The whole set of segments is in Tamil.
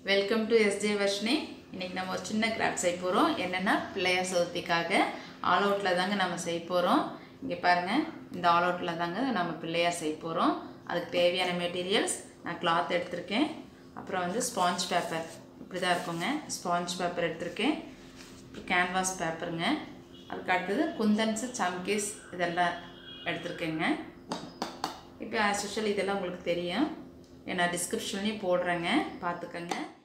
வெல்கம் டு எஸ்ஜே வர்ஷினி இன்னைக்கு நம்ம ஒரு சின்ன கிராஃப்ட் செய்ய போகிறோம் என்னென்னா பிள்ளையார் சதுர்த்திக்காக ஆல் அவுட்டில் தாங்க நம்ம செய்ய போகிறோம் இங்கே பாருங்கள் இந்த ஆல் அவுட்டில் தாங்க நம்ம பிள்ளையார் செய்ய போகிறோம் அதுக்கு தேவையான மெட்டீரியல்ஸ் நான் கிளாத் எடுத்திருக்கேன் அப்புறம் வந்து ஸ்பாஞ்ச் பேப்பர் இப்படி தான் இருக்குங்க ஸ்பாஞ்ச் பேப்பர் எடுத்திருக்கேன் கேன்வாஸ் பேப்பருங்க அதுக்கு அடுத்தது குந்தன்ஸு சம்கீஸ் இதெல்லாம் எடுத்திருக்கேங்க இப்போ ஆஸ் யூஷுவல் இதெல்லாம் உங்களுக்கு தெரியும் நான் டிஸ்கிரிப்ஷன்லேயும் போடுறேங்க பார்த்துக்கங்க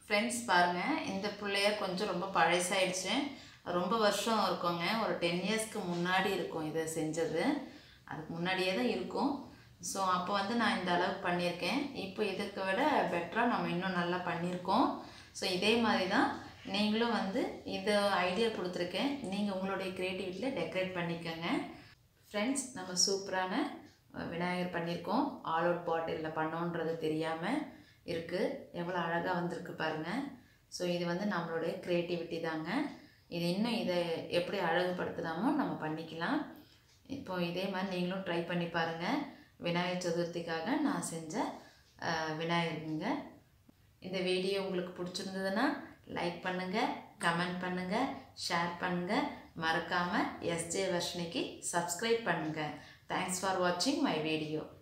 ஃப்ரெண்ட்ஸ் பாருங்கள் இந்த பிள்ளையார் கொஞ்சம் ரொம்ப பழசாயிடுச்சு ரொம்ப வருஷம் இருக்குங்க ஒரு டென் இயர்ஸ்க்கு முன்னாடி இருக்கும் இதை செஞ்சது அதுக்கு முன்னாடியே தான் இருக்கும் ஸோ அப்போ வந்து நான் இந்த அளவுக்கு பண்ணியிருக்கேன் இப்போ இதுக்கு விட பெட்டராக நம்ம இன்னும் நல்லா பண்ணியிருக்கோம் ஸோ இதே மாதிரி தான் நீங்களும் வந்து இது ஐடியா கொடுத்துருக்கேன் நீங்கள் உங்களுடைய க்ரியேட்டிவிட்டியில் டெக்கரேட் பண்ணிக்கோங்க ஃப்ரெண்ட்ஸ் நம்ம சூப்பரான விநாயகர் பண்ணியிருக்கோம் ஆல் அவுட் பாட்டிலில் பண்ணோன்றது தெரியாமல் இருக்குது எவ்வளோ அழகாக வந்திருக்கு பாருங்கள் ஸோ இது வந்து நம்மளுடைய க்ரியேட்டிவிட்டி தாங்க இது இன்னும் இதை எப்படி அழகுபடுத்தலாமோ நம்ம பண்ணிக்கலாம் இப்போ இதே மாதிரி நீங்களும் ட்ரை பண்ணி பாருங்கள் விநாயகர் சதுர்த்திக்காக நான் செஞ்ச அஹ், விநாயகருங்க இந்த வீடியோ உங்களுக்கு பிடிச்சிருந்ததுன்னா லைக் பண்ணுங்கள் கமெண்ட் பண்ணுங்கள் ஷேர் பண்ணுங்கள் மறக்காமல் எஸ்ஜே வர்ஷினிக்கு சப்ஸ்கிரைப் பண்ணுங்கள் தேங்க்ஸ் ஃபார் வாட்சிங் மை வீடியோ